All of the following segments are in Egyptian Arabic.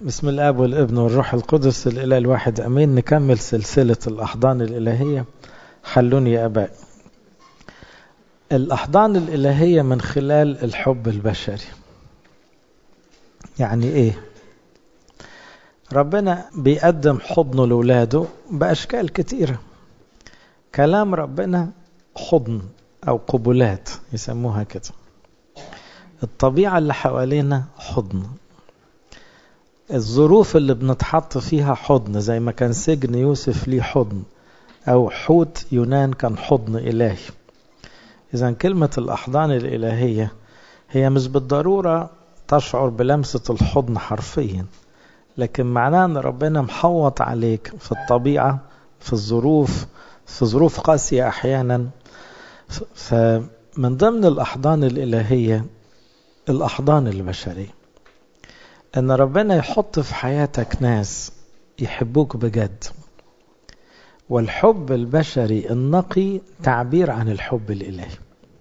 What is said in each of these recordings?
بسم الاب والابن والروح القدس الاله الواحد امين نكمل سلسله الاحضان الالهيه حلوني يا ابائي الاحضان الالهيه من خلال الحب البشري يعني ايه ربنا بيقدم حضنه لاولاده باشكال كتيره كلام ربنا حضن او قبلات يسموها كده الطبيعه اللي حوالينا حضن الظروف اللي بنتحط فيها حضن زي ما كان سجن يوسف ليه حضن أو حوت يونان كان حضن إلهي إذا كلمة الأحضان الإلهية هي مش بالضرورة تشعر بلمسة الحضن حرفيا لكن معناه أن ربنا محوط عليك في الطبيعة في الظروف في ظروف قاسية أحيانا فمن ضمن الأحضان الإلهية الأحضان البشرية ان ربنا يحط في حياتك ناس يحبوك بجد والحب البشري النقي تعبير عن الحب الالهي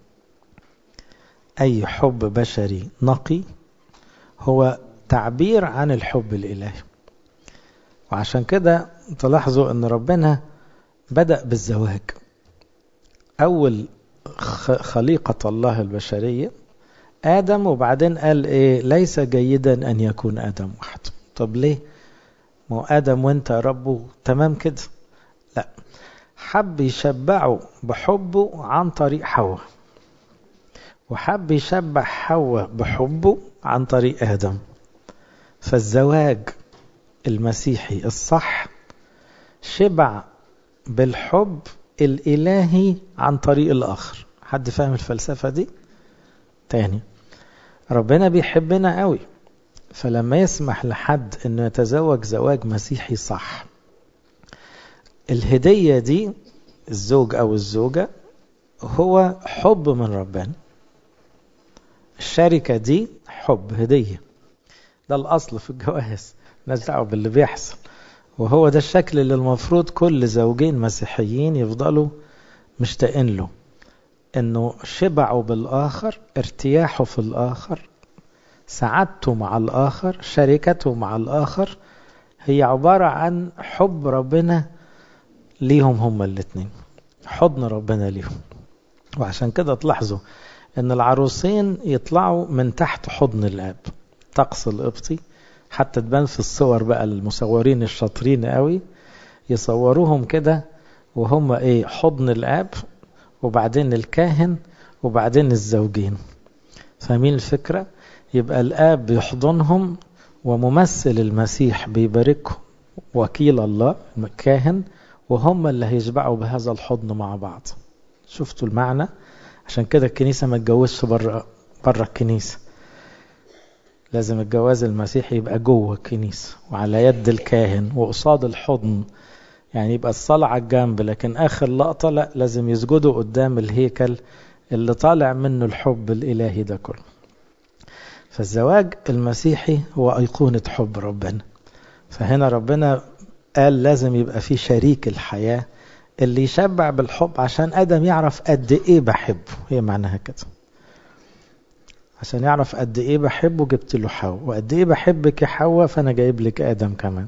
اي حب بشري نقي هو تعبير عن الحب الالهي وعشان كده تلاحظوا ان ربنا بدا بالزواج اول خليقه الله البشريه آدم وبعدين قال إيه ليس جيدا أن يكون آدم وحده طب ليه ما هو آدم وانت يا ربه تمام كده لا حب يشبعه بحبه عن طريق حواء وحب يشبع حواء بحبه عن طريق آدم فالزواج المسيحي الصح شبع بالحب الإلهي عن طريق الآخر حد فاهم الفلسفة دي؟ تاني ربنا بيحبنا قوي فلما يسمح لحد انه يتزوج زواج مسيحي صح الهدية دي الزوج او الزوجة هو حب من ربنا الشركة دي حب هدية ده الأصل في الجواز مالناش دعوة باللي بيحصل وهو ده الشكل اللي المفروض كل زوجين مسيحيين يفضلوا مشتاقين له انه شبعوا بالاخر ارتياحه في الاخر سعادته مع الاخر شركته مع الاخر هي عبارة عن حب ربنا ليهم هما الاتنين حضن ربنا ليهم وعشان كده تلاحظوا ان العروسين يطلعوا من تحت حضن الاب طقس القبطي حتى تبان في الصور بقى المصورين الشاطرين قوي يصوروهم كده وهم ايه حضن الاب وبعدين الكاهن وبعدين الزوجين فاهمين الفكرة يبقى الآب بيحضنهم وممثل المسيح بيباركهم وكيل الله الكاهن وهم اللي هيشبعوا بهذا الحضن مع بعض شفتوا المعنى عشان كده الكنيسة ما تجوزش بره بره الكنيسة لازم الجواز المسيحي يبقى جوه الكنيسة وعلى يد الكاهن وقصاد الحضن يعني يبقى الصلاة على الجنب لكن آخر لقطة لا لازم يسجدوا قدام الهيكل اللي طالع منه الحب الإلهي ده كله فالزواج المسيحي هو أيقونة حب ربنا فهنا ربنا قال لازم يبقى في شريك الحياة اللي يشبع بالحب عشان آدم يعرف قد إيه بحبه هي معناها كده عشان يعرف قد إيه بحبه جبت له حواء وقد إيه بحبك يا حواء فأنا جايب لك آدم كمان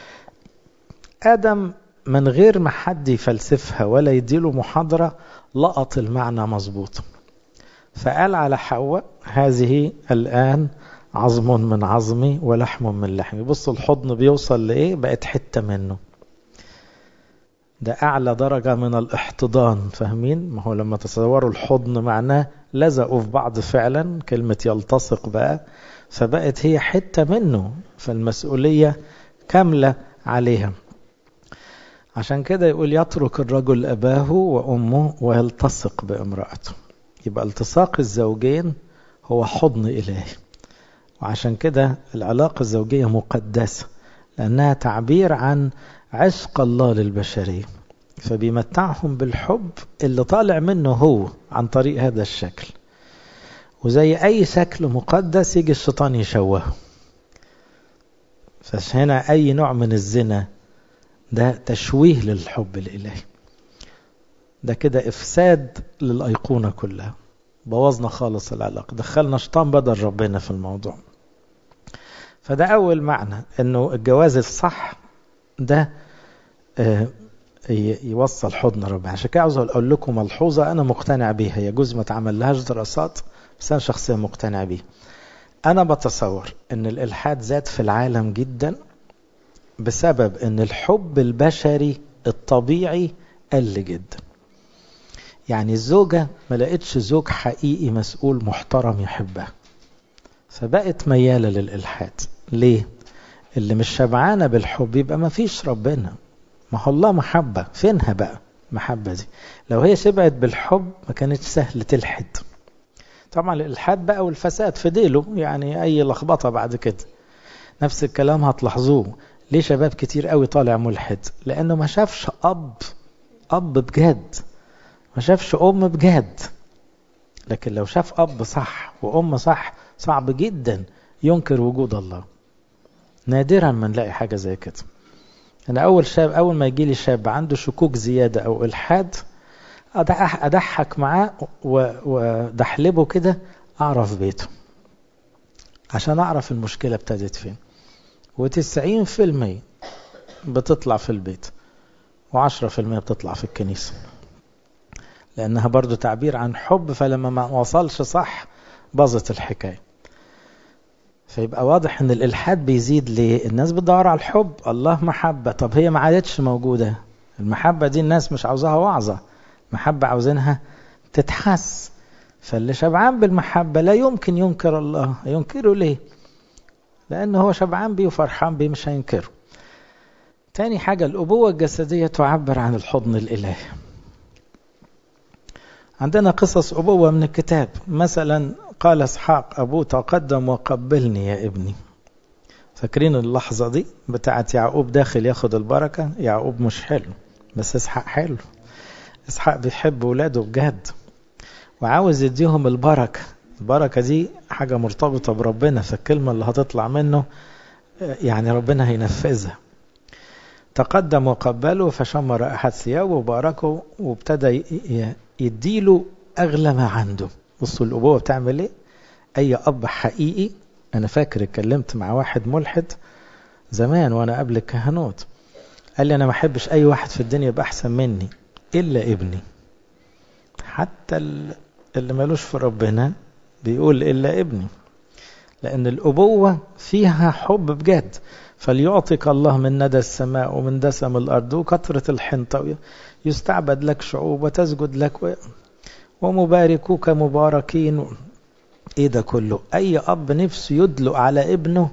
آدم من غير ما حد يفلسفها ولا يديله محاضرة لقط المعنى مظبوط فقال على حواء هذه الآن عظم من عظمي ولحم من لحمي بص الحضن بيوصل لإيه بقت حتة منه ده أعلى درجة من الاحتضان فاهمين ما هو لما تصوروا الحضن معناه لزقوا في بعض فعلا كلمة يلتصق بقى فبقت هي حتة منه فالمسؤولية كاملة عليها عشان كده يقول يترك الرجل أباه وأمه ويلتصق بامرأته يبقى التصاق الزوجين هو حضن إلهي وعشان كده العلاقة الزوجية مقدسة لأنها تعبير عن عشق الله للبشرية فبيمتعهم بالحب اللي طالع منه هو عن طريق هذا الشكل وزي أي شكل مقدس يجي الشيطان يشوهه فهنا أي نوع من الزنا ده تشويه للحب الإلهي ده كده إفساد للأيقونة كلها بوظنا خالص العلاقة دخلنا شيطان بدل ربنا في الموضوع فده أول معنى أنه الجواز الصح ده يوصل حضن ربنا عشان كده عاوز أقول لكم ملحوظة أنا مقتنع بيها يجوز ما تعمل لهاش دراسات بس أنا شخصيا مقتنع بيها أنا بتصور أن الإلحاد زاد في العالم جدا بسبب أن الحب البشري الطبيعي قل جدا يعني الزوجة ما لقتش زوج حقيقي مسؤول محترم يحبها فبقت ميالة للإلحاد ليه؟ اللي مش شبعانة بالحب يبقى ما فيش ربنا ما هو الله محبة فينها بقى محبة دي لو هي شبعت بالحب ما كانتش سهل تلحد طبعا الإلحاد بقى والفساد في ديله يعني أي لخبطة بعد كده نفس الكلام هتلاحظوه ليه شباب كتير قوي طالع ملحد لأنه ما شافش أب أب بجد ما شافش أم بجد لكن لو شاف أب صح وأم صح صعب جدا ينكر وجود الله نادرا ما نلاقي حاجة زي كده أنا أول شاب أول ما يجي لي شاب عنده شكوك زيادة أو إلحاد أضحك معاه ودحلبه كده أعرف بيته عشان أعرف المشكلة ابتدت فين وتسعين في المية بتطلع في البيت وعشرة في المية بتطلع في الكنيسة لأنها برضو تعبير عن حب فلما ما وصلش صح باظت الحكاية فيبقى واضح ان الالحاد بيزيد ليه الناس بتدور على الحب الله محبة طب هي ما عادتش موجودة المحبة دي الناس مش عاوزاها وعظة محبة عاوزينها تتحس فاللي شبعان بالمحبة لا يمكن ينكر الله ينكره ليه لأنه هو شبعان بيه وفرحان بيه مش هينكره تاني حاجة الأبوة الجسدية تعبر عن الحضن الإلهي عندنا قصص أبوة من الكتاب مثلا قال اسحاق أبوه تقدم وقبلني يا ابني فاكرين اللحظة دي بتاعت يعقوب داخل ياخد البركة يعقوب مش حلو بس اسحاق حلو اسحاق بيحب ولاده بجد وعاوز يديهم البركة البركة دي حاجة مرتبطة بربنا فالكلمة اللي هتطلع منه يعني ربنا هينفذها تقدم وقبله فشمر أحد ثيابه وباركه وابتدى يديله أغلى ما عنده بصوا الأبوة بتعمل إيه أي أب حقيقي أنا فاكر اتكلمت مع واحد ملحد زمان وأنا قبل الكهنوت قال لي أنا ما أحبش أي واحد في الدنيا يبقى أحسن مني إلا ابني حتى اللي ملوش في ربنا بيقول إلا ابني لأن الأبوة فيها حب بجد فليعطيك الله من ندى السماء ومن دسم الأرض وكثرة الحنطة يستعبد لك شعوب وتسجد لك ومباركوك مباركين ايه ده كله اي اب نفسه يدلق على ابنه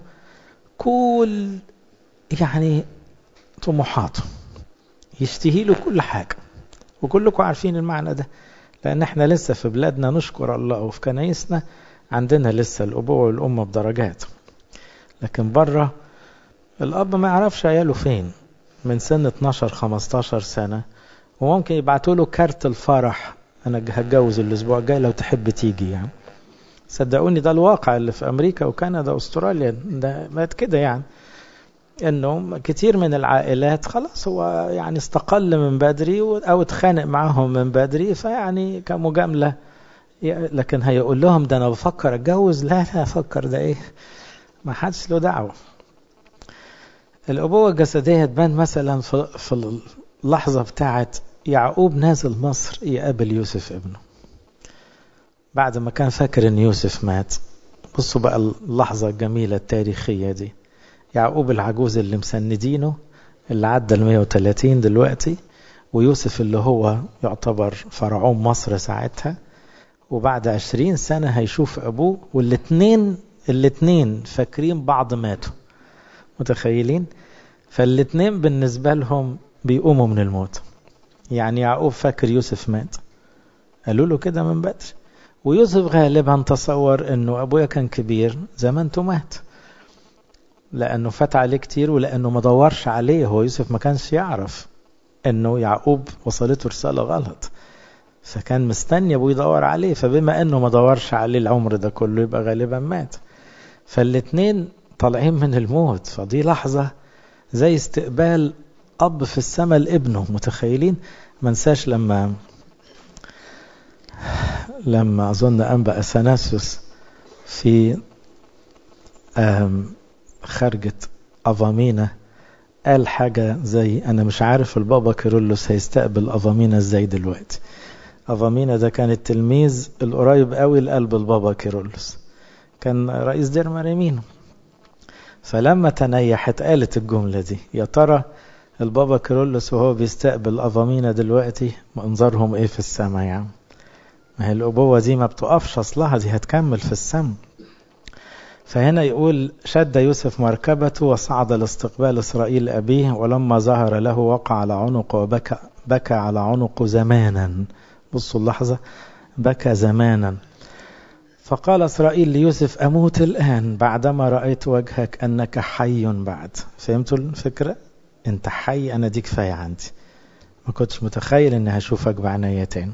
كل يعني طموحاته يشتهي له كل حاجة وكلكم عارفين المعنى ده لان احنا لسه في بلادنا نشكر الله وفي كنايسنا عندنا لسه الابوة والامة بدرجات لكن بره الاب ما يعرفش عياله فين من سن 12 15 سنة وممكن يبعتوا له كارت الفرح انا هتجوز الاسبوع الجاي لو تحب تيجي يعني صدقوني ده الواقع اللي في امريكا وكندا واستراليا ده بقت كده يعني انه كتير من العائلات خلاص هو يعني استقل من بدري او اتخانق معاهم من بدري فيعني كمجامله لكن هيقول لهم ده انا بفكر اتجوز لا لا افكر ده ايه ما حدش له دعوه الابوه الجسديه تبان مثلا في, في اللحظه بتاعت يعقوب نازل مصر يقابل يوسف ابنه بعد ما كان فاكر ان يوسف مات بصوا بقى اللحظة الجميلة التاريخية دي يعقوب العجوز اللي مسندينه اللي عدى ال 130 دلوقتي ويوسف اللي هو يعتبر فرعون مصر ساعتها وبعد 20 سنة هيشوف أبوه والاتنين الاتنين فاكرين بعض ماتوا متخيلين فالاتنين بالنسبة لهم بيقوموا من الموت يعني يعقوب فاكر يوسف مات قالوا له كده من بدري ويوسف غالبا تصور انه ابويا كان كبير زمانته مات لانه فات عليه كتير ولانه ما دورش عليه هو يوسف ما كانش يعرف انه يعقوب وصلته رساله غلط فكان مستني ابوه يدور عليه فبما انه ما دورش عليه العمر ده كله يبقى غالبا مات فالاتنين طالعين من الموت فدي لحظه زي استقبال اب في السماء لابنه متخيلين ما انساش لما لما أظن أنبأ أثناسيوس في خرجت أفامينا قال حاجة زي أنا مش عارف البابا كيرلس هيستقبل أفامينا إزاي دلوقتي أفامينا ده كان التلميذ القريب قوي لقلب البابا كيرلس كان رئيس دير مريمينو فلما تنيحت قالت الجملة دي يا ترى البابا كيرلس وهو بيستقبل أفامينا دلوقتي منظرهم إيه في السماء يعني ما هي الأبوة دي ما بتقفش أصلها دي هتكمل في السماء فهنا يقول شد يوسف مركبته وصعد لاستقبال إسرائيل أبيه ولما ظهر له وقع على عنقه وبكى بكى على عنقه زمانا بصوا اللحظة بكى زمانا فقال إسرائيل ليوسف أموت الآن بعدما رأيت وجهك أنك حي بعد فهمتوا الفكرة؟ أنت حي أنا دي كفاية عندي ما كنتش متخيل أني هشوفك بعناية تاني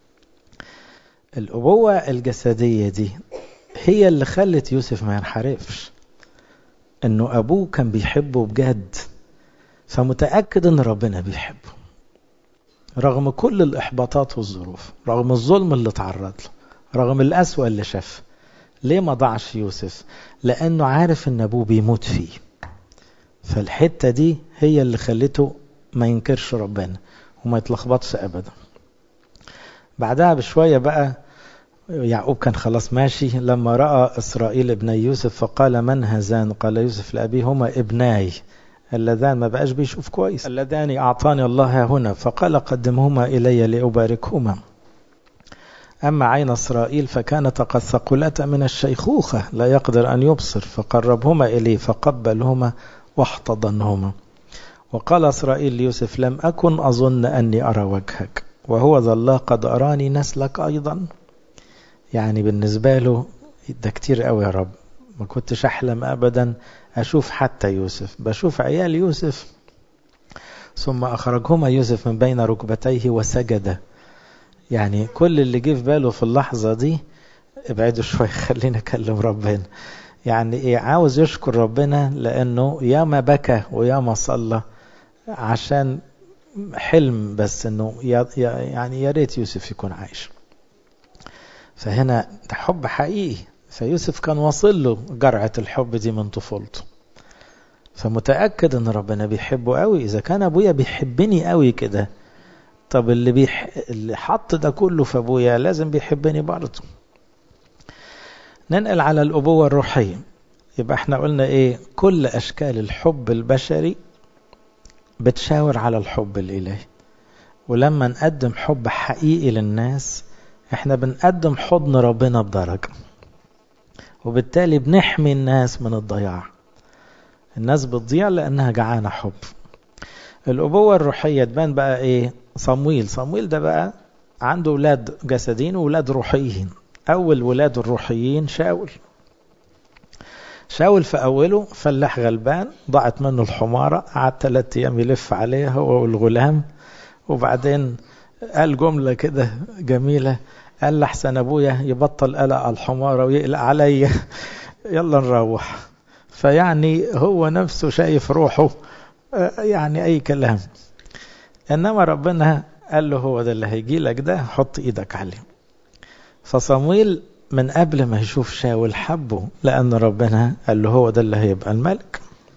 الأبوة الجسدية دي هي اللي خلت يوسف ما ينحرفش انه ابوه كان بيحبه بجد فمتأكد ان ربنا بيحبه رغم كل الاحباطات والظروف رغم الظلم اللي تعرض له رغم الأسوأ اللي شاف ليه ما ضاعش يوسف لانه عارف ان ابوه بيموت فيه فالحتة دي هي اللي خلته ما ينكرش ربنا وما يتلخبطش ابدا بعدها بشوية بقى يعقوب كان خلاص ماشي لما رأى إسرائيل ابني يوسف فقال من هذان قال يوسف لأبيه هما ابناي اللذان ما بقاش بيشوف كويس اللذان أعطاني الله هنا فقال قدمهما إلي لأباركهما أما عين إسرائيل فكانت قد ثقلتا من الشيخوخة لا يقدر أن يبصر فقربهما إليه فقبلهما واحتضنهما وقال إسرائيل ليوسف لم أكن أظن أني أرى وجهك وهو ذا الله قد أراني نسلك أيضا يعني بالنسبة له ده كتير قوي يا رب ما كنتش أحلم أبدا أشوف حتى يوسف بشوف عيال يوسف ثم أخرجهما يوسف من بين ركبتيه وسجد يعني كل اللي جه في باله في اللحظة دي ابعدوا شوية خلينا أكلم ربنا يعني إيه عاوز يشكر ربنا لأنه ياما بكى وياما صلى عشان حلم بس انه يعني يا ريت يوسف يكون عايش فهنا ده حب حقيقي فيوسف كان واصل له جرعة الحب دي من طفولته فمتأكد ان ربنا بيحبه قوي اذا كان ابويا بيحبني قوي كده طب اللي بيح... اللي حط ده كله في ابويا لازم بيحبني برضه ننقل على الابوة الروحية يبقى احنا قلنا ايه كل اشكال الحب البشري بتشاور على الحب الالهي ولما نقدم حب حقيقي للناس احنا بنقدم حضن ربنا بدرجة وبالتالي بنحمي الناس من الضياع الناس بتضيع لأنها جعانة حب الأبوة الروحية تبان بقى إيه صمويل صمويل ده بقى عنده ولاد جسدين وولاد روحيين أول ولاده الروحيين شاول شاول في أوله فلاح غلبان ضاعت منه الحمارة قعد ثلاثة أيام يلف عليها هو والغلام وبعدين قال جملة كده جميلة قال لحسن أبويا يبطل قلق على الحمارة ويقلق عليا يلا نروح فيعني هو نفسه شايف روحه يعني أي كلام إنما ربنا قال له هو ده اللي هيجي لك ده حط إيدك عليه فصمويل من قبل ما يشوف شاول حبه لأن ربنا قال له هو ده اللي هيبقى الملك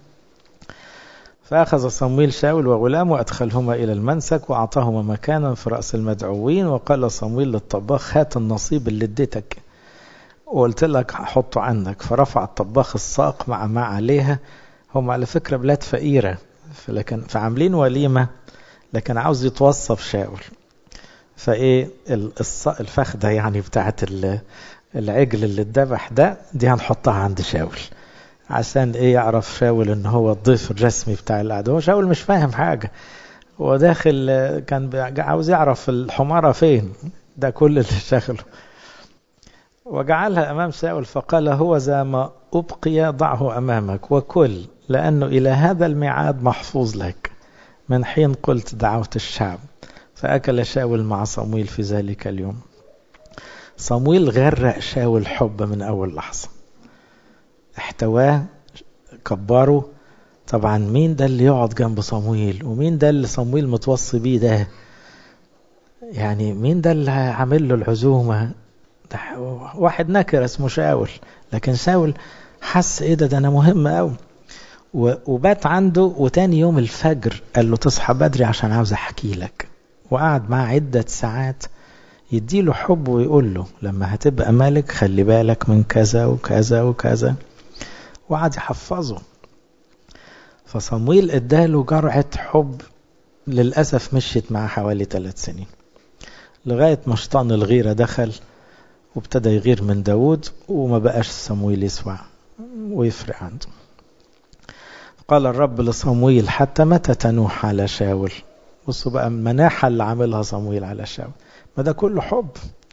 فأخذ صمويل شاول وغلامه وأدخلهما إلى المنسك وأعطاهما مكانا في رأس المدعوين وقال صمويل للطباخ هات النصيب اللي اديتك وقلت لك حطه عندك فرفع الطباخ الساق مع ما عليها هم على فكرة بلاد فقيرة لكن فعاملين وليمة لكن عاوز يتوصف شاول فايه الفخدة يعني بتاعت العجل اللي اتذبح ده دي هنحطها عند شاول عشان ايه يعرف شاول ان هو الضيف الرسمي بتاع القعده هو شاول مش فاهم حاجه هو داخل كان عاوز يعرف الحماره فين ده كل اللي شغله وجعلها امام شاول فقال هو ذا ما ابقي ضعه امامك وكل لانه الى هذا الميعاد محفوظ لك من حين قلت دعوت الشعب فاكل شاول مع صمويل في ذلك اليوم صمويل غرق شاول حب من اول لحظه احتواه كبره طبعا مين ده اللي يقعد جنب صمويل ومين ده اللي صمويل متوصي بيه ده يعني مين ده اللي عامل له العزومة ده واحد نكر اسمه شاول لكن شاول حس ايه ده ده انا مهم قوي وبات عنده وتاني يوم الفجر قال له تصحى بدري عشان عاوز احكي لك وقعد معاه عدة ساعات يديله حب ويقول له لما هتبقى ملك خلي بالك من كذا وكذا وكذا وقعد يحفظه فصمويل اداله جرعة حب للأسف مشيت معاه حوالي ثلاث سنين لغاية ما شيطان الغيرة دخل وابتدى يغير من داود وما بقاش صمويل يسوع ويفرق عنده قال الرب لصمويل حتى متى تنوح على شاول بصوا بقى المناحة اللي عاملها صمويل على شاول ما ده كله حب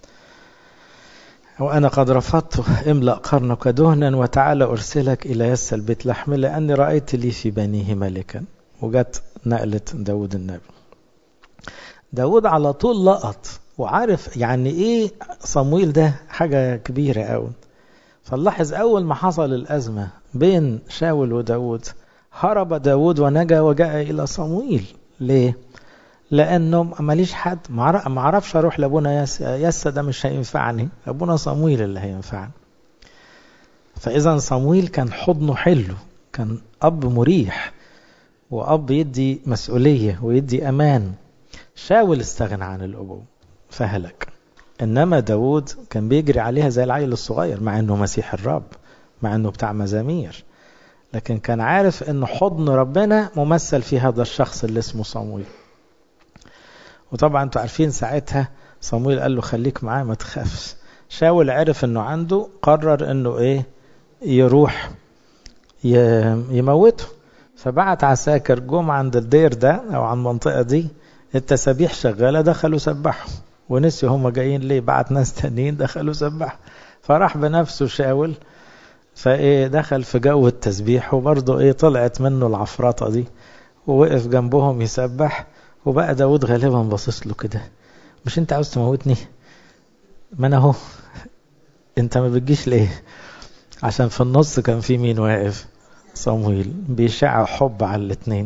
وأنا قد رفضت املأ قرنك دهنا وتعالى أرسلك إلى يس البيت لحم لأني رأيت لي في بنيه ملكا وجت نقلة داود النبي داود على طول لقط وعارف يعني ايه صمويل ده حاجة كبيرة قوي فنلاحظ أول ما حصل الأزمة بين شاول وداود هرب داود ونجا وجاء إلى صمويل ليه؟ لأنه ماليش حد ما اعرفش أروح لأبونا يسا يسا ده مش هينفعني أبونا صمويل اللي هينفعني فإذا صمويل كان حضنه حلو كان أب مريح وأب يدي مسؤولية ويدي أمان شاول استغنى عن الأبوة فهلك إنما داود كان بيجري عليها زي العيل الصغير مع إنه مسيح الرب مع إنه بتاع مزامير لكن كان عارف إن حضن ربنا ممثل في هذا الشخص اللي اسمه صمويل وطبعا انتوا عارفين ساعتها صمويل قال له خليك معاه ما تخافش شاول عرف انه عنده قرر انه ايه يروح يموته فبعت عساكر جم عند الدير ده او عن المنطقه دي التسابيح شغاله دخلوا سبحوا ونسي هم جايين ليه بعت ناس تانيين دخلوا سبحوا فراح بنفسه شاول فايه دخل في جو التسبيح وبرضه ايه طلعت منه العفرطه دي ووقف جنبهم يسبح وبقى داود غالبا باصص له كده مش انت عاوز تموتني ما انا اهو انت ما بتجيش ليه عشان في النص كان في مين واقف صمويل بيشع حب على الاتنين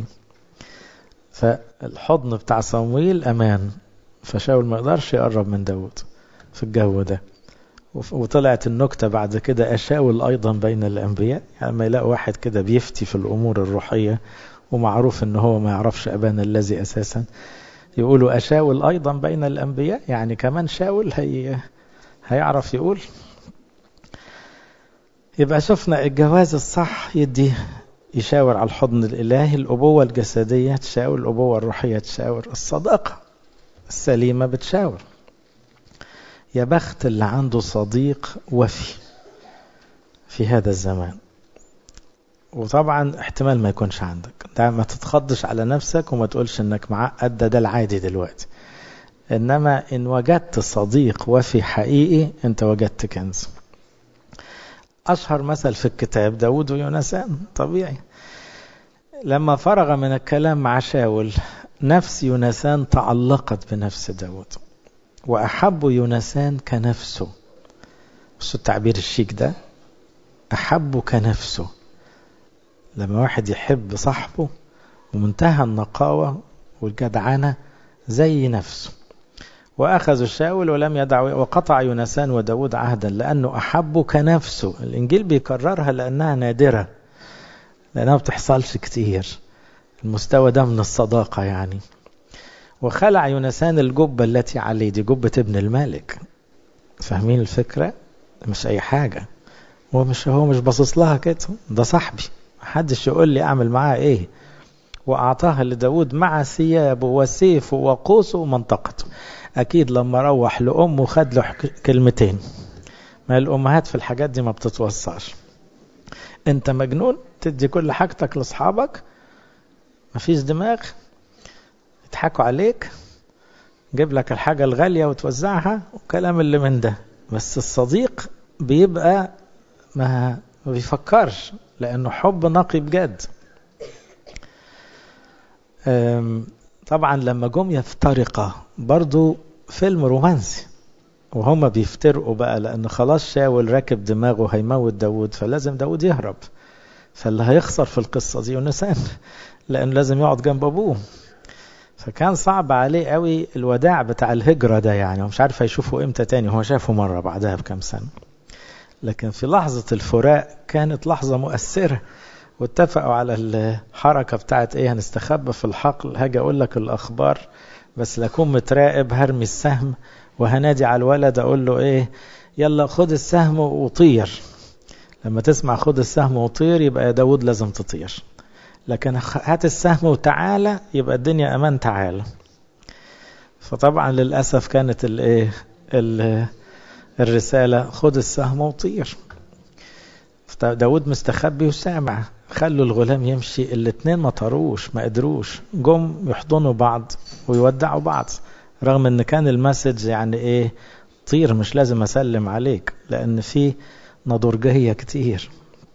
فالحضن بتاع صمويل امان فشاول ما يقدرش يقرب من داود في الجو ده وطلعت النكتة بعد كده أشاول أيضا بين الأنبياء يعني ما يلاقوا واحد كده بيفتي في الأمور الروحية ومعروف ان هو ما يعرفش ابانا الذي اساسا يقولوا اشاول ايضا بين الانبياء يعني كمان شاول هي هيعرف يقول يبقى شفنا الجواز الصح يدي يشاور على الحضن الالهي الابوه الجسديه تشاور الابوه الروحيه تشاور الصداقه السليمه بتشاور يا بخت اللي عنده صديق وفي في هذا الزمان وطبعا احتمال ما يكونش عندك ده ما تتخضش على نفسك وما تقولش انك معقد ده ده العادي دلوقتي انما ان وجدت صديق وفي حقيقي انت وجدت كنز اشهر مثل في الكتاب داود ويونسان طبيعي لما فرغ من الكلام مع شاول نفس يونسان تعلقت بنفس داود وأحب يونسان كنفسه بس التعبير الشيك ده أحب كنفسه لما واحد يحب صاحبه ومنتهى النقاوة والجدعنة زي نفسه وأخذ شاول ولم يدع وقطع يونسان وداود عهدا لأنه أحبه كنفسه الإنجيل بيكررها لأنها نادرة لأنها ما بتحصلش كتير المستوى ده من الصداقة يعني وخلع يونسان الجبة التي عليه دي جبة ابن الملك فاهمين الفكرة مش أي حاجة هو مش هو مش باصص لها كده ده صاحبي محدش يقول لي أعمل معاه إيه وأعطاها لداود مع ثيابه وسيفه وقوسه ومنطقته أكيد لما روح لأمه خد له كلمتين ما الأمهات في الحاجات دي ما بتتوصاش أنت مجنون تدي كل حاجتك لأصحابك مفيش دماغ يضحكوا عليك جيب لك الحاجة الغالية وتوزعها وكلام اللي من ده بس الصديق بيبقى ما ما بيفكرش لأنه حب نقي بجد طبعا لما جم يفترقا برضو فيلم رومانسي وهما بيفترقوا بقى لأن خلاص شاول راكب دماغه هيموت داود فلازم داود يهرب فاللي هيخسر في القصة دي يونسان لأنه لازم يقعد جنب أبوه فكان صعب عليه قوي الوداع بتاع الهجرة ده يعني هو مش عارف هيشوفه امتى تاني هو شافه مرة بعدها بكم سنة لكن في لحظة الفراق كانت لحظة مؤثرة واتفقوا على الحركة بتاعت ايه هنستخبى في الحقل هاجي اقول لك الاخبار بس لكون متراقب هرمي السهم وهنادي على الولد اقول له ايه يلا خد السهم وطير لما تسمع خد السهم وطير يبقى يا داود لازم تطير لكن هات السهم وتعالى يبقى الدنيا امان تعالى فطبعا للاسف كانت الايه الرساله خد السهم وطير داود مستخبي وسامع خلوا الغلام يمشي الاتنين ما طاروش ما قدروش جم يحضنوا بعض ويودعوا بعض رغم ان كان المسج يعني ايه طير مش لازم اسلم عليك لان في نضرجية كتير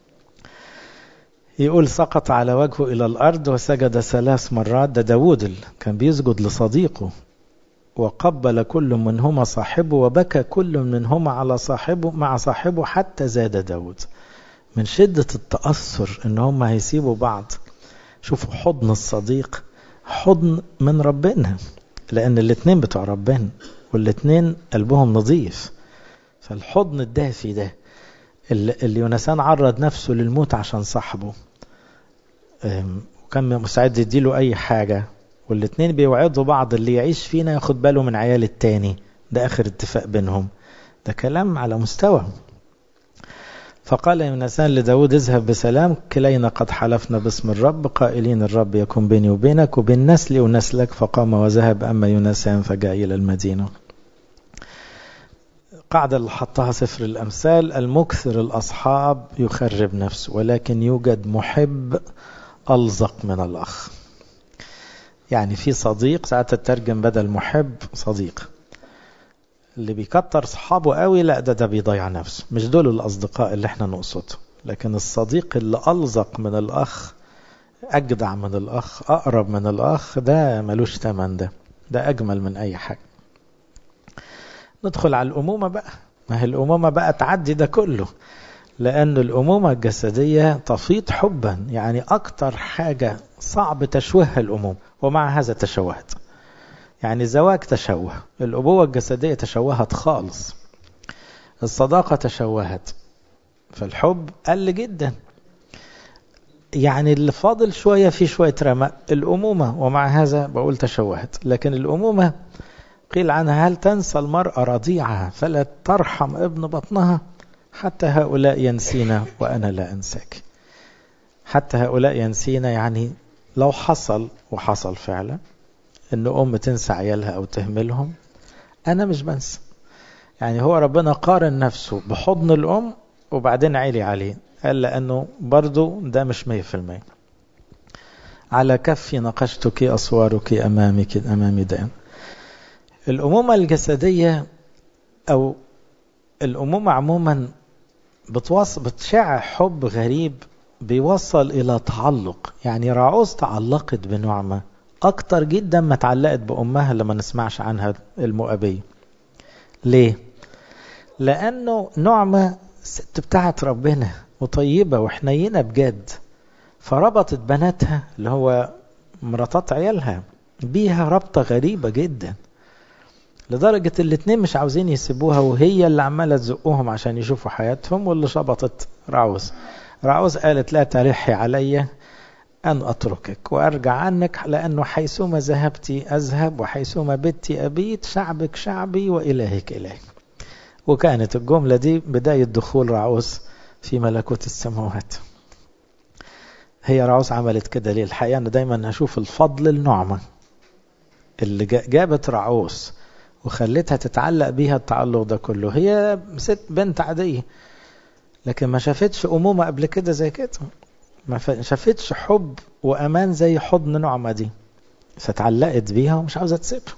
يقول سقط على وجهه إلى الأرض وسجد ثلاث مرات ده داود كان بيسجد لصديقه وقبل كل منهما صاحبه وبكى كل منهما على صاحبه مع صاحبه حتى زاد داود من شدة التأثر ان هم هيسيبوا بعض شوفوا حضن الصديق حضن من ربنا لأن الاتنين بتوع ربنا والاتنين قلبهم نظيف فالحضن الدافي ده اللي يونسان عرض نفسه للموت عشان صاحبه وكان مستعد يديله أي حاجة والاتنين بيوعدوا بعض اللي يعيش فينا ياخد باله من عيال التاني ده آخر اتفاق بينهم ده كلام على مستوى فقال يونسان لداود اذهب بسلام كلينا قد حلفنا باسم الرب قائلين الرب يكون بيني وبينك وبين نسلي ونسلك فقام وذهب أما يونسان فجاء إلى المدينة قاعدة اللي حطها سفر الأمثال المكثر الأصحاب يخرب نفسه ولكن يوجد محب ألزق من الأخ يعني في صديق ساعات تترجم بدل محب صديق اللي بيكتر صحابه قوي لا ده ده بيضيع نفسه مش دول الأصدقاء اللي احنا نقصده لكن الصديق اللي ألزق من الأخ أجدع من الأخ أقرب من الأخ ده ملوش تمن ده ده أجمل من أي حاجة ندخل على الأمومة بقى ما هي الأمومة بقى تعدي ده كله لأن الأمومة الجسدية تفيض حبا يعني أكتر حاجة صعب تشويهها الأموم ومع هذا تشوهت يعني الزواج تشوه الأبوة الجسدية تشوهت خالص الصداقة تشوهت فالحب قل جدا يعني اللي فاضل شوية في شوية رماء الأمومة ومع هذا بقول تشوهت لكن الأمومة قيل عنها هل تنسى المرأة رضيعها فلا ترحم ابن بطنها حتى هؤلاء ينسينا وأنا لا أنساك حتى هؤلاء ينسينا يعني لو حصل وحصل فعلا ان ام تنسى عيالها او تهملهم انا مش بنسى يعني هو ربنا قارن نفسه بحضن الام وبعدين عيلي عليه قال لانه برضو ده مش مية في المية على كفي نقشتك أصوارك أمامك أمامي دائما الأمومة الجسدية أو الأمومة عموما بتوص... بتشع حب غريب بيوصل إلى تعلق يعني راعوز تعلقت بنعمة أكتر جدا ما تعلقت بأمها لما نسمعش عنها المؤبية ليه؟ لأنه نعمة ست بتاعت ربنا وطيبة وحنينة بجد فربطت بناتها اللي هو مراتات عيالها بيها ربطة غريبة جدا لدرجة الاتنين مش عاوزين يسيبوها وهي اللي عمالة تزقهم عشان يشوفوا حياتهم واللي شبطت رعوز رعوز قالت لا تلحي علي أن أتركك وأرجع عنك لأنه حيثما ذهبت أذهب وحيثما بت أبيت شعبك شعبي وإلهك إلهي وكانت الجملة دي بداية دخول رعوز في ملكوت السماوات هي رعوز عملت كده ليه الحقيقة أنا دايما أشوف الفضل النعمة اللي جابت رعوز وخلتها تتعلق بيها التعلق ده كله هي ست بنت عادية لكن ما شافتش أمومة قبل كده زي كده ما شافتش حب وأمان زي حضن نعمة دي فتعلقت بيها ومش عاوزة تسيبها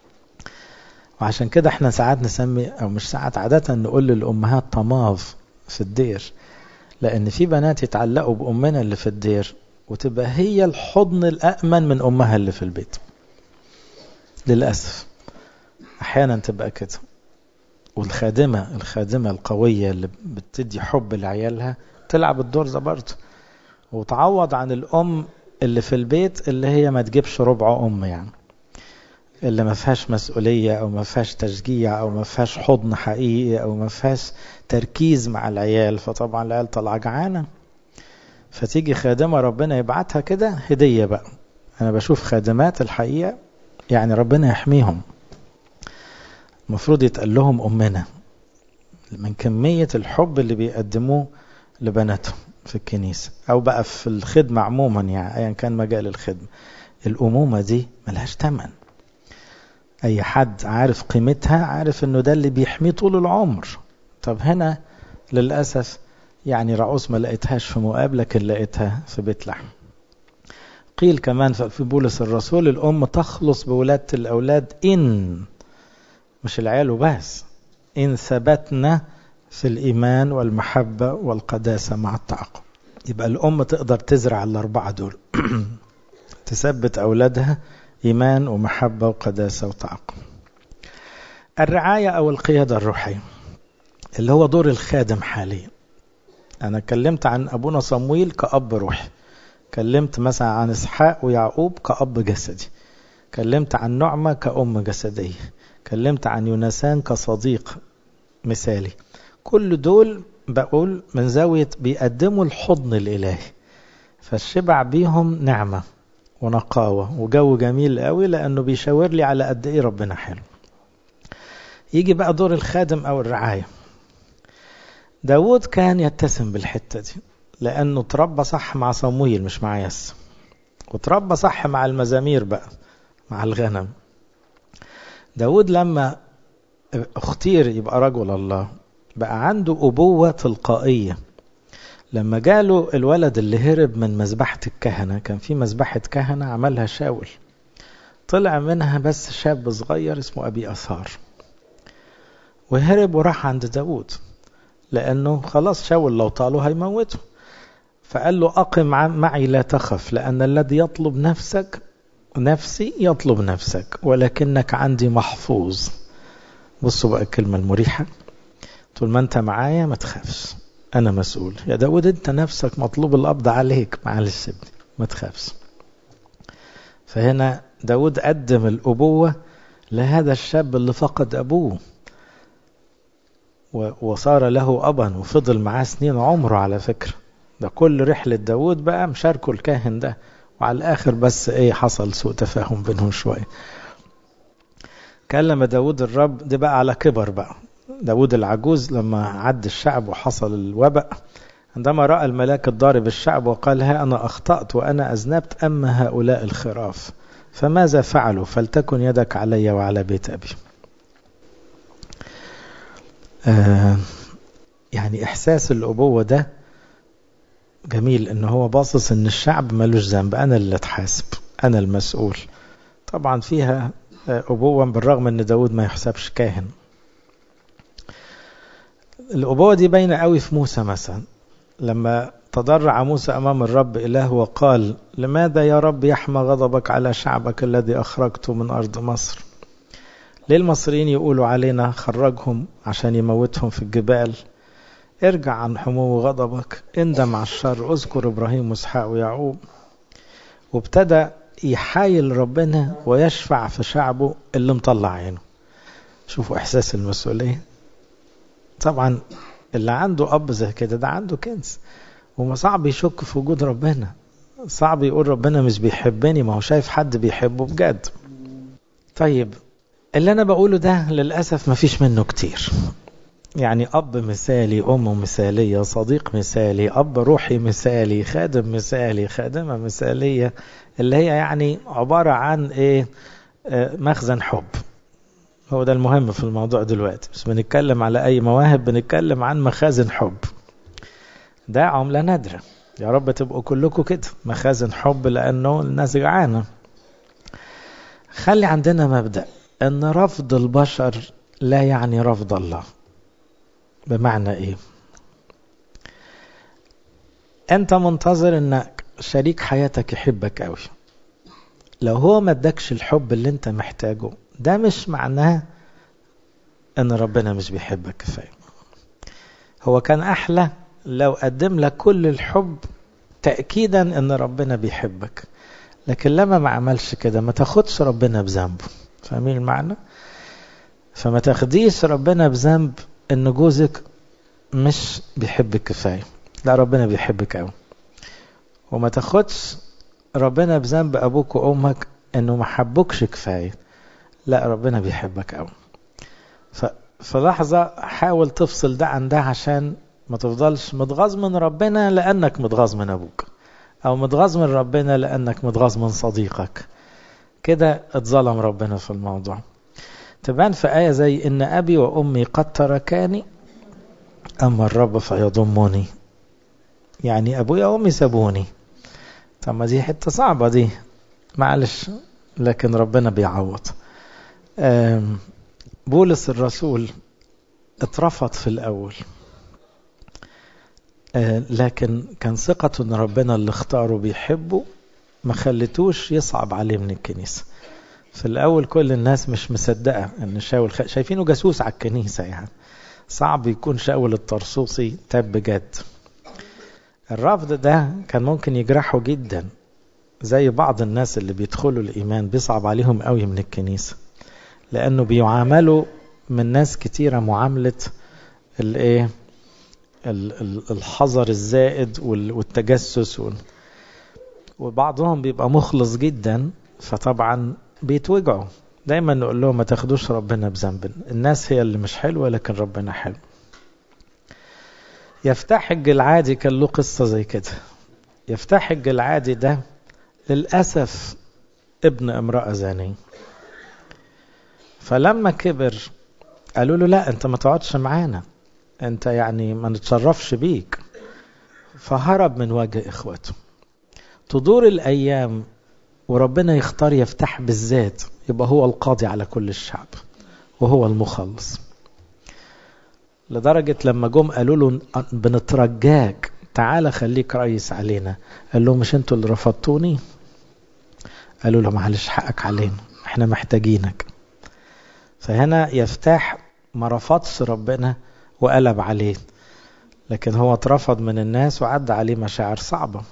وعشان كده احنا ساعات نسمي او مش ساعات عادة نقول للأمهات طماف في الدير لأن في بنات يتعلقوا بأمنا اللي في الدير وتبقى هي الحضن الأأمن من أمها اللي في البيت للأسف أحيانا تبقى كده والخادمة الخادمة القوية اللي بتدي حب لعيالها تلعب الدور ده برضه وتعوض عن الأم اللي في البيت اللي هي ما تجيبش ربع أم يعني اللي ما فيهاش مسؤولية أو ما فيهاش تشجيع أو ما فيهاش حضن حقيقي أو ما فيهاش تركيز مع العيال فطبعا العيال طالعة جعانة فتيجي خادمة ربنا يبعتها كده هدية بقى أنا بشوف خادمات الحقيقة يعني ربنا يحميهم المفروض يتقال لهم أمنا من كمية الحب اللي بيقدموه لبناتهم في الكنيسة أو بقى في الخدمة عموما يعني أيا كان مجال الخدمة الأمومة دي ملهاش تمن أي حد عارف قيمتها عارف إنه ده اللي بيحميه طول العمر طب هنا للأسف يعني رعوس ما لقيتهاش في مؤاب لكن لقيتها في بيت لحم قيل كمان في بولس الرسول الأم تخلص بولادة الأولاد إن مش العيال وبس إن ثبتنا في الإيمان والمحبة والقداسة مع التعاقب يبقى الأم تقدر تزرع الأربعة دول تثبت أولادها إيمان ومحبة وقداسة وتعاقب الرعاية أو القيادة الروحية اللي هو دور الخادم حاليا أنا اتكلمت عن أبونا صمويل كأب روحي كلمت مثلا عن إسحاق ويعقوب كأب جسدي كلمت عن نعمة كأم جسدية كلمت عن يونسان كصديق مثالي كل دول بقول من زاوية بيقدموا الحضن الإلهي فالشبع بيهم نعمة ونقاوة وجو جميل قوي لأنه بيشاور لي على قد إيه ربنا حلو يجي بقى دور الخادم أو الرعاية داود كان يتسم بالحتة دي لأنه تربى صح مع صمويل مش مع يس وتربى صح مع المزامير بقى مع الغنم داود لما اختير يبقى رجل الله بقى عنده أبوة تلقائية لما جاله الولد اللي هرب من مذبحة الكهنة كان في مذبحة كهنة عملها شاول طلع منها بس شاب صغير اسمه أبي أثار وهرب وراح عند داود لأنه خلاص شاول لو طاله هيموته فقال له أقم معي لا تخف لأن الذي يطلب نفسك نفسي يطلب نفسك ولكنك عندي محفوظ بصوا بقى الكلمة المريحة طول ما انت معايا ما تخافش انا مسؤول يا داود انت نفسك مطلوب القبض عليك معلش ابني ما تخافش فهنا داود قدم الأبوة لهذا الشاب اللي فقد أبوه وصار له أبا وفضل معاه سنين عمره على فكرة ده كل رحلة داود بقى مشاركه الكاهن ده وعلى الآخر بس إيه حصل سوء تفاهم بينهم شوية كلم داود الرب ده بقى على كبر بقى داود العجوز لما عد الشعب وحصل الوباء عندما رأى الملاك الضارب الشعب وقال ها أنا أخطأت وأنا أذنبت أما هؤلاء الخراف فماذا فعلوا فلتكن يدك علي وعلى بيت أبي آه يعني إحساس الأبوة ده جميل إن هو باصص إن الشعب ملوش ذنب أنا اللي أتحاسب أنا المسؤول طبعا فيها أبوة بالرغم إن داود ما يحسبش كاهن الأبوة دي باينة قوي في موسى مثلا لما تضرع موسى أمام الرب إله وقال لماذا يا رب يحمى غضبك على شعبك الذي أخرجته من أرض مصر ليه المصريين يقولوا علينا خرجهم عشان يموتهم في الجبال ارجع عن حمو غضبك اندم على الشر اذكر إبراهيم واسحاق ويعقوب وابتدى يحايل ربنا ويشفع في شعبه اللي مطلع عينه شوفوا إحساس المسؤولية طبعا اللي عنده أب زي كده ده عنده كنز وما صعب يشك في وجود ربنا صعب يقول ربنا مش بيحبني ما هو شايف حد بيحبه بجد طيب اللي أنا بقوله ده للأسف ما فيش منه كتير يعني أب مثالي أم مثالية صديق مثالي أب روحي مثالي خادم مثالي خادمة مثالية اللي هي يعني عبارة عن إيه آه مخزن حب هو ده المهم في الموضوع دلوقتي بس بنتكلم على أي مواهب بنتكلم عن مخازن حب ده عملة نادرة يا رب تبقوا كلكم كده مخازن حب لأنه الناس جعانة خلي عندنا مبدأ أن رفض البشر لا يعني رفض الله بمعنى إيه أنت منتظر أنك شريك حياتك يحبك قوي لو هو ما ادكش الحب اللي انت محتاجه ده مش معناه ان ربنا مش بيحبك كفايه هو كان احلى لو قدم لك كل الحب تاكيدا ان ربنا بيحبك لكن لما ما عملش كده ما تاخدش ربنا بذنبه فاهمين المعنى فما تاخديش ربنا بذنب ان جوزك مش بيحبك كفايه لا ربنا بيحبك قوي وما تاخدش ربنا بذنب ابوك وامك انه ما حبوكش كفايه لا ربنا بيحبك قوي في لحظه حاول تفصل ده عن ده عشان ما تفضلش متغاظ من ربنا لانك متغاظ من ابوك او متغاظ من ربنا لانك متغاظ من صديقك كده اتظلم ربنا في الموضوع تبان في آية زي إن أبي وأمي قد تركاني أما الرب فيضمني يعني أبويا وأمي سابوني طب ما دي حتة صعبة دي معلش لكن ربنا بيعوض بولس الرسول اترفض في الأول لكن كان ثقته ان ربنا اللي اختاره بيحبه ما خلتوش يصعب عليه من الكنيسة في الأول كل الناس مش مصدقة ان شاول خ... شايفينه جاسوس على الكنيسة يعني صعب يكون شاول الطرسوسي تاب بجد الرفض ده كان ممكن يجرحه جدا زي بعض الناس اللي بيدخلوا الإيمان بيصعب عليهم قوي من الكنيسة لأنه بيعاملوا من ناس كتيرة معاملة الايه الحذر الزائد والتجسس وبعضهم بيبقى مخلص جدا فطبعا بيتوجعوا دايما نقول لهم ما تاخدوش ربنا بذنب الناس هي اللي مش حلوة لكن ربنا حلو يفتح الجلعادي كان له قصة زي كده يفتح الجلعادي ده للأسف ابن امرأة زانية فلما كبر قالوا له لا انت ما تقعدش معانا انت يعني ما نتشرفش بيك فهرب من وجه اخوته تدور الايام وربنا يختار يفتح بالذات يبقى هو القاضي على كل الشعب وهو المخلص لدرجة لما جم قالوا له بنترجاك تعالى خليك رئيس علينا قال لهم مش انتوا اللي رفضتوني قالوا له معلش حقك علينا احنا محتاجينك فهنا يفتح ما رفضش ربنا وقلب عليه لكن هو اترفض من الناس وعدى عليه مشاعر صعبة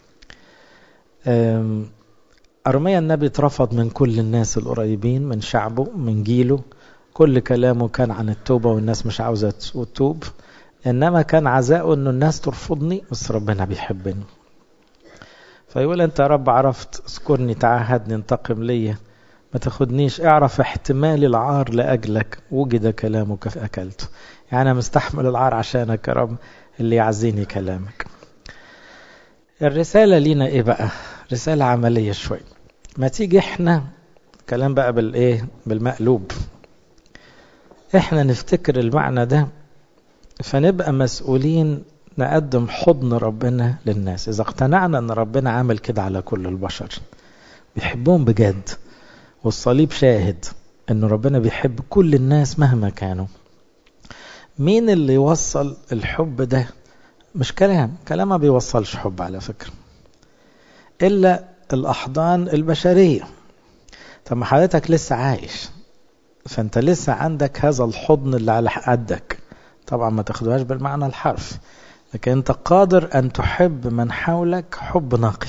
أرميا النبي اترفض من كل الناس القريبين من شعبه من جيله كل كلامه كان عن التوبة والناس مش عاوزة تتوب إنما كان عزاؤه إنه الناس ترفضني بس ربنا بيحبني فيقول أنت يا رب عرفت اذكرني تعهدني انتقم ليا ما تاخدنيش اعرف احتمال العار لأجلك وجد كلامك فأكلته يعني أنا مستحمل العار عشانك يا رب اللي يعزيني كلامك الرسالة لينا ايه بقى رسالة عملية شوي ما تيجي احنا كلام بقى بالايه بالمقلوب احنا نفتكر المعنى ده فنبقى مسؤولين نقدم حضن ربنا للناس اذا اقتنعنا ان ربنا عامل كده على كل البشر بيحبهم بجد والصليب شاهد ان ربنا بيحب كل الناس مهما كانوا مين اللي يوصل الحب ده مش كلام كلام ما بيوصلش حب على فكرة إلا الأحضان البشرية طب ما حضرتك لسه عايش فأنت لسه عندك هذا الحضن اللي على قدك طبعا ما تاخدوهاش بالمعنى الحرفي لكن أنت قادر أن تحب من حولك حب نقي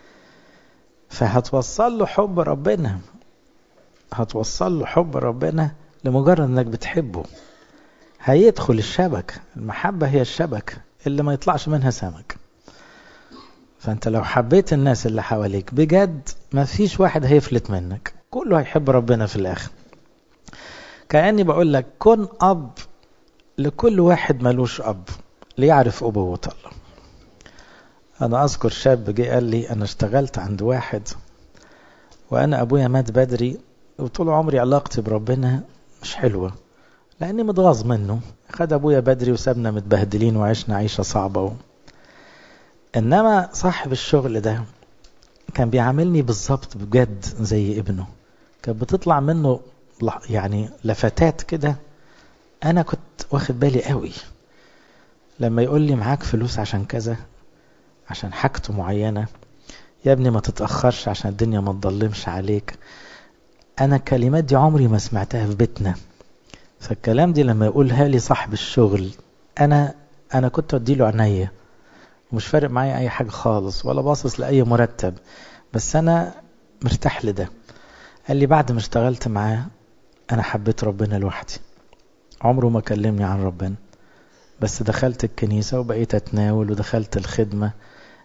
فهتوصل له حب ربنا هتوصل له حب ربنا لمجرد انك بتحبه هيدخل الشبكة المحبة هي الشبكة اللي ما يطلعش منها سمك فانت لو حبيت الناس اللي حواليك بجد ما فيش واحد هيفلت منك كله هيحب ربنا في الاخر كأني بقول لك كن اب لكل واحد ملوش اب ليعرف ابوة الله انا اذكر شاب جه قال لي انا اشتغلت عند واحد وانا ابويا مات بدري وطول عمري علاقتي بربنا مش حلوه لاني متغاظ منه خد ابويا بدري وسابنا متبهدلين وعشنا عيشه صعبه و... انما صاحب الشغل ده كان بيعاملني بالظبط بجد زي ابنه كانت بتطلع منه يعني لفتات كده انا كنت واخد بالي قوي لما يقول لي معاك فلوس عشان كذا عشان حاجته معينه يا ابني ما تتاخرش عشان الدنيا ما تضلمش عليك انا الكلمات دي عمري ما سمعتها في بيتنا فالكلام دي لما يقولها لي صاحب الشغل انا انا كنت اديله عينيا ومش فارق معايا اي حاجه خالص ولا باصص لاي مرتب بس انا مرتاح لده قال لي بعد ما اشتغلت معاه انا حبيت ربنا لوحدي عمره ما كلمني عن ربنا بس دخلت الكنيسة وبقيت اتناول ودخلت الخدمة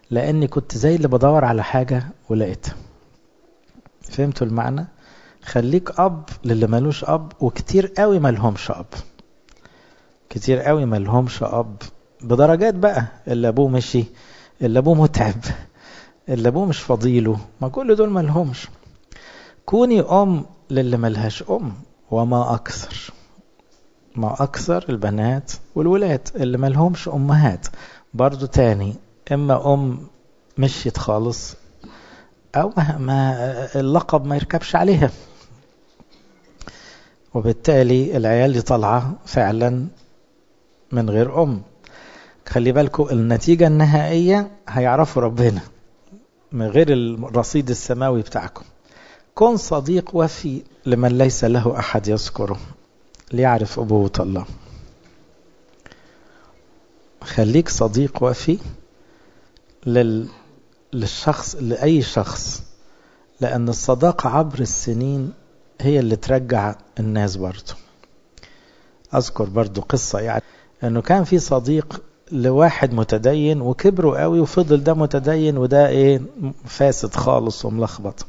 لاني كنت زي اللي بدور على حاجة ولقيتها فهمتوا المعنى خليك اب للي ملوش اب وكتير قوي ملهمش اب كتير قوي ملهمش اب بدرجات بقى اللي ابوه مشي اللي ابوه متعب اللي ابوه مش فضيله ما كل دول ملهمش كوني ام للي ملهاش ام وما اكثر ما اكثر البنات والولاد اللي ملهمش امهات برضو تاني اما ام مشيت خالص او ما, ما اللقب ما يركبش عليها وبالتالي العيال دي طالعه فعلا من غير ام خلي بالكم النتيجه النهائيه هيعرفوا ربنا من غير الرصيد السماوي بتاعكم كن صديق وفي لمن ليس له احد يذكره ليعرف ابوه الله خليك صديق وفي لل... للشخص لأي شخص لأن الصداقة عبر السنين هي اللي ترجع الناس برضه أذكر برضه قصة يعني أنه كان في صديق لواحد متدين وكبروا قوي وفضل ده متدين وده ايه فاسد خالص وملخبط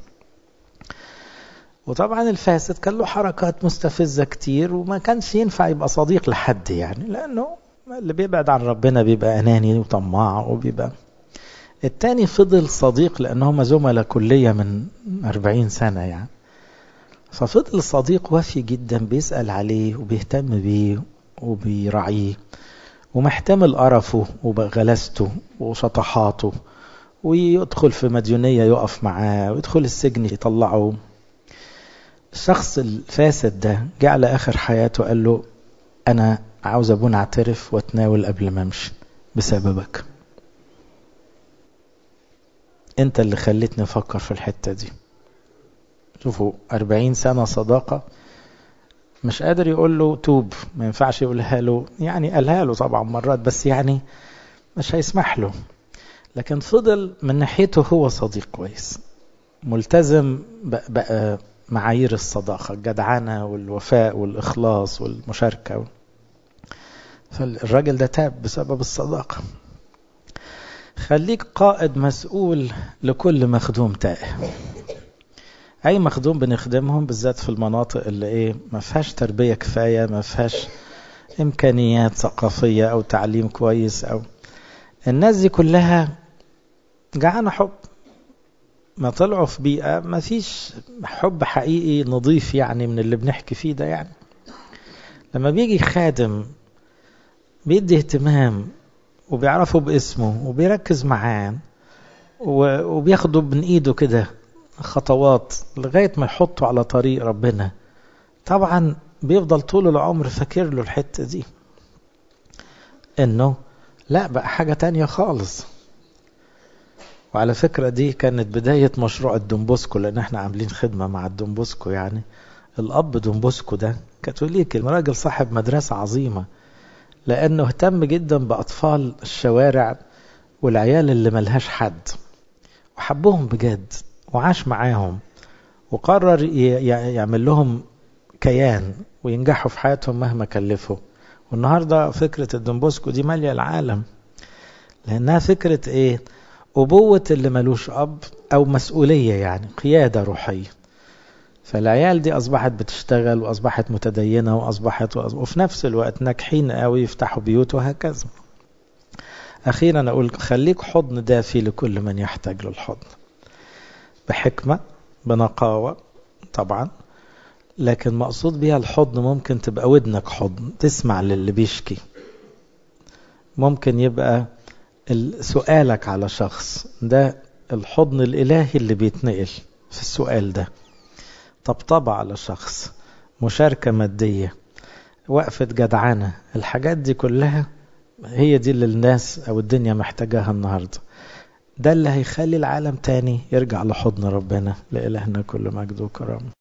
وطبعا الفاسد كان له حركات مستفزة كتير وما كانش ينفع يبقى صديق لحد يعني لأنه اللي بيبعد عن ربنا بيبقى أناني وطماع وبيبقى التاني فضل صديق لأن هم زملاء كلية من أربعين سنة يعني ففضل صديق وفي جدا بيسأل عليه وبيهتم بيه وبيراعيه ومحتمل قرفه وغلاسته وشطحاته ويدخل في مديونية يقف معاه ويدخل السجن يطلعه الشخص الفاسد ده جه على آخر حياته قال له أنا عاوز أبونا أعترف وأتناول قبل ما أمشي بسببك أنت اللي خليتني أفكر في الحتة دي شوفوا أربعين سنة صداقة مش قادر يقول له توب ما ينفعش يقولها له يعني قالها له طبعا مرات بس يعني مش هيسمح له لكن فضل من ناحيته هو صديق كويس ملتزم بقى معايير الصداقة الجدعنة والوفاء والإخلاص والمشاركة فالراجل ده تاب بسبب الصداقة خليك قائد مسؤول لكل مخدوم تائه اي مخدوم بنخدمهم بالذات في المناطق اللي ايه ما فيهاش تربيه كفايه ما فيهاش امكانيات ثقافيه او تعليم كويس او الناس دي كلها جعانه حب ما طلعوا في بيئه ما فيش حب حقيقي نظيف يعني من اللي بنحكي فيه ده يعني لما بيجي خادم بيدي اهتمام وبيعرفه باسمه وبيركز معاه وبياخده من ايده كده خطوات لغاية ما يحطه على طريق ربنا طبعا بيفضل طول العمر فاكر له الحتة دي انه لا بقى حاجة تانية خالص وعلى فكرة دي كانت بداية مشروع الدومبوسكو لان احنا عاملين خدمة مع الدومبوسكو يعني الاب دومبوسكو ده كاثوليكي راجل صاحب مدرسة عظيمة لانه اهتم جدا باطفال الشوارع والعيال اللي ملهاش حد وحبهم بجد وعاش معاهم وقرر يعمل لهم كيان وينجحوا في حياتهم مهما كلفوا والنهارده فكرة الدنبوسكو دي مالية العالم لأنها فكرة إيه؟ أبوة اللي ملوش أب أو مسؤولية يعني قيادة روحية فالعيال دي أصبحت بتشتغل وأصبحت متدينة وأصبحت وفي نفس الوقت ناجحين قوي يفتحوا بيوت وهكذا أخيرا أقول خليك حضن دافي لكل من يحتاج للحضن بحكمة بنقاوة طبعا لكن مقصود بيها الحضن ممكن تبقى ودنك حضن تسمع للي بيشكي ممكن يبقى سؤالك على شخص ده الحضن الإلهي اللي بيتنقل في السؤال ده طبطبة على شخص مشاركة مادية وقفة جدعنة الحاجات دي كلها هي دي اللي الناس أو الدنيا محتاجاها النهارده ده اللي هيخلي العالم تاني يرجع لحضن ربنا لإلهنا كل مجد وكرامه